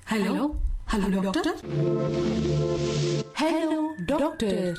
Hello hello doctor hello doctor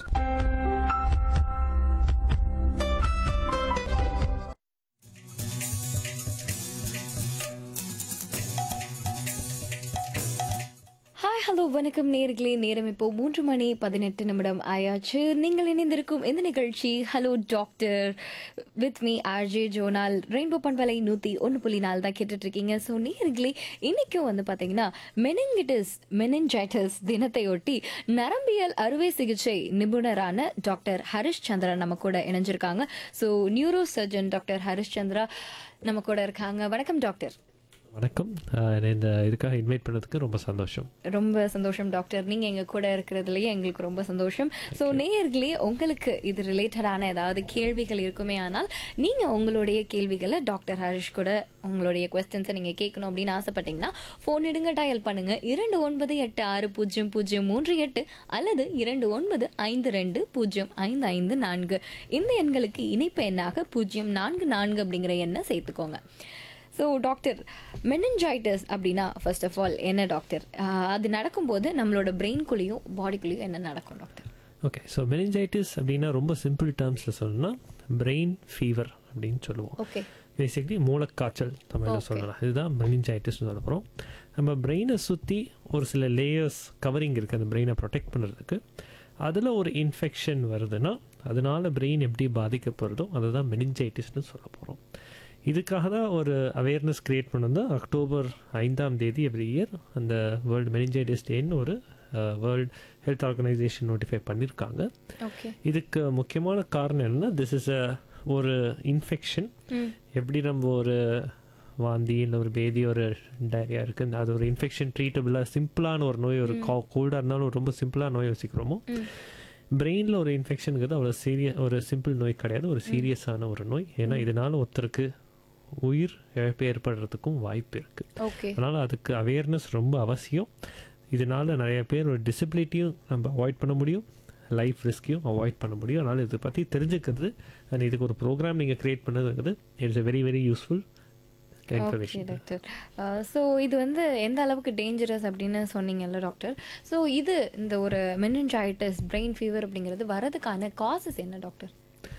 hi hello வணக்கம் நேர்களே நேரம் இப்போ மூன்று மணி பதினெட்டு நிமிடம் ஆயாச்சு நீங்கள் இணைந்திருக்கும் இந்த நிகழ்ச்சி hello doctor with me RJ Jonal rainbow பண்பலை நூற்றி ஒன்று புள்ளி நாலு தான் கேட்டுட்டு இருக்கீங்க ஸோ நேர்களே இன்றைக்கும் வந்து பார்த்தீங்கன்னா மெனிங்கிட்டிஸ் மெனின்ஜைட்டிஸ் தினத்தையொட்டி நரம்பியல் அறுவை சிகிச்சை நிபுணரான டாக்டர் ஹரிஷ் சந்திரா நம்ம கூட இணைஞ்சிருக்காங்க so neuro surgeon doctor Harish Chandra நம்ம கூட இருக்காங்க வணக்கம் டாக்டர் வணக்கம் ஆஹ் என்னை இந்த இதுக்காக இன்வைட் பண்ணதுக்கு ரொம்ப சந்தோஷம் ரொம்ப சந்தோஷம் டாக்டர் நீங்க எங்க கூட இருக்கிறதுலயே எங்களுக்கு ரொம்ப சந்தோஷம் ஸோ நேயர்களே உங்களுக்கு இது ரிலேட்டடான ஏதாவது கேள்விகள் இருக்குமே ஆனால் நீங்க உங்களுடைய கேள்விகளை டாக்டர் ஹரிஷ் கூட உங்களுடைய கொஸ்டின்ஸை நீங்க கேட்கணும் அப்படின்னு ஆசைப்பட்டீங்கன்னா ஃபோன் எடுங்க டயல் பண்ணுங்க இரண்டு ஒன்பது எட்டு ஆறு பூஜ்ஜியம் பூஜ்ஜியம் மூன்று எட்டு அல்லது இரண்டு ஒன்பது ஐந்து ரெண்டு பூஜ்ஜியம் ஐந்து ஐந்து நான்கு இந்த எண்களுக்கு இணைப்பு எண்ணாக பூஜ்ஜியம் நான்கு நான்கு அப்படிங்கிற எண்ணை சேர்த்துக்கோங்க ஸோ டாக்டர் மெனஞ்சாய்டஸ் அப்படின்னா ஃபர்ஸ்ட் ஆஃப் ஆல் என்ன டாக்டர் ஆஹ் அது நடக்கும்போது நம்மளோட பிரெயின்குள்ளேயும் பாடிக்குள்ளேயும் என்ன நடக்கும் டாக்டர் ஓகே ஸோ மெனிஞ்சைட்டிஸ் அப்படின்னா ரொம்ப சிம்பிள் டேர்ம்ஸில் சொல்லணும்னா பிரெயின் ஃபீவர் அப்படின்னு சொல்லுவோம் ஓகே பேசிக்லி மூளைக்காய்ச்சல் தமிழில் Okay. சொல்லலாம் இதுதான் மெனிஞ்சைட்டிஸ்னு சொல்ல போகிறோம் நம்ம பிரெயினை சுற்றி ஒரு சில லேயர்ஸ் கவரிங் இருக்குது அந்த பிரெயினை ப்ரொடெக்ட் பண்ணுறதுக்கு அதில் ஒரு இன்ஃபெக்ஷன் வருதுன்னா அதனால பிரெயின் எப்படி பாதிக்கப்படுறதோ அதுதான் மெனிஞ்சைட்டிஸ்னு சொல்ல போகிறோம் இதுக்காக தான் ஒரு அவேர்னஸ் க்ரியேட் பண்ணது அக்டோபர் ஐந்தாம் தேதி எவ்ரி இயர் அந்த வேர்ல்டு மெனிஞ்சைட்டிஸ் டேன்னு ஒரு வேர்ல்டு ஹெல்த் ஆர்கனைசேஷன் நோட்டிஃபை பண்ணியிருக்காங்க ஓகே இதுக்கு முக்கியமான காரணம் என்னன்னா திஸ் இஸ் அ ஒரு இன்ஃபெக்ஷன் ம் எப்படி நம்ம ஒரு வாந்தி இல்லை ஒரு பேதி ஒரு டயரியா இருக்குது அது ஒரு இன்ஃபெக்ஷன் ட்ரீட்டபிளாக சிம்பிளான ஒரு நோய் ஒரு கா கோல்டாக இருந்தாலும் ஒரு ரொம்ப சிம்பிளான நோய் யோசிக்கிறோமோ ம் பிரெயினில் ஒரு இன்ஃபெக்ஷனுங்கிறது அவ்வளோ சீரிய ஒரு சிம்பிள் நோய் கிடையாது ஒரு சீரியஸான ஒரு நோய் ஏன்னா இதனால ஒருத்தருக்கு உயிர் இழப்பு ஏற்படுறதுக்கும் வாய்ப்பு இருக்குது ஓகே அதனால் அதுக்கு அவேர்னஸ் ரொம்ப அவசியம் இதனால் நிறைய பேர் ஒரு டிசபிலிட்டியும் நம்ம அவாய்ட் பண்ண முடியும் லைஃப் ரிஸ்க்கையும் அவாய்ட் பண்ண முடியும் அதனால் இதை பற்றி தெரிஞ்சுக்கிறது அண்ட் இதுக்கு ஒரு ப்ரோக்ராம் நீங்கள் க்ரியேட் பண்ணதுங்கிறது it's a very very useful okay information doctor so இது வந்து எந்த அளவுக்கு டேஞ்சரஸ் அப்படின்னு சொன்னீங்கல்ல டாக்டர் ஸோ இது இந்த ஒரு மெனஞ்சாய்டஸ் பிரெயின் ஃபீவர் அப்படிங்கிறது வரதுக்கான காசஸ் என்ன டாக்டர்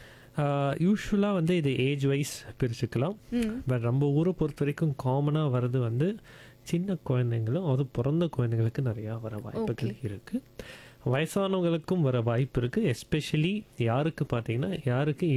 யூஸ்வலாக வந்து இது ஏஜ் வைஸ் பிரிச்சுக்கலாம் ம் பட் நம்ம ஊரை பொறுத்த வரைக்கும் காமனாக வர்றது வந்து சின்ன குழந்தைங்களும் அது பிறந்த குழந்தைங்களுக்கு நிறையா வர வாய்ப்புகள் இருக்குது வயசானவங்களுக்கும் வர வாய்ப்பு இருக்குது எஸ்பெஷலி யாருக்கு பார்த்தீங்கன்னா யாருக்கு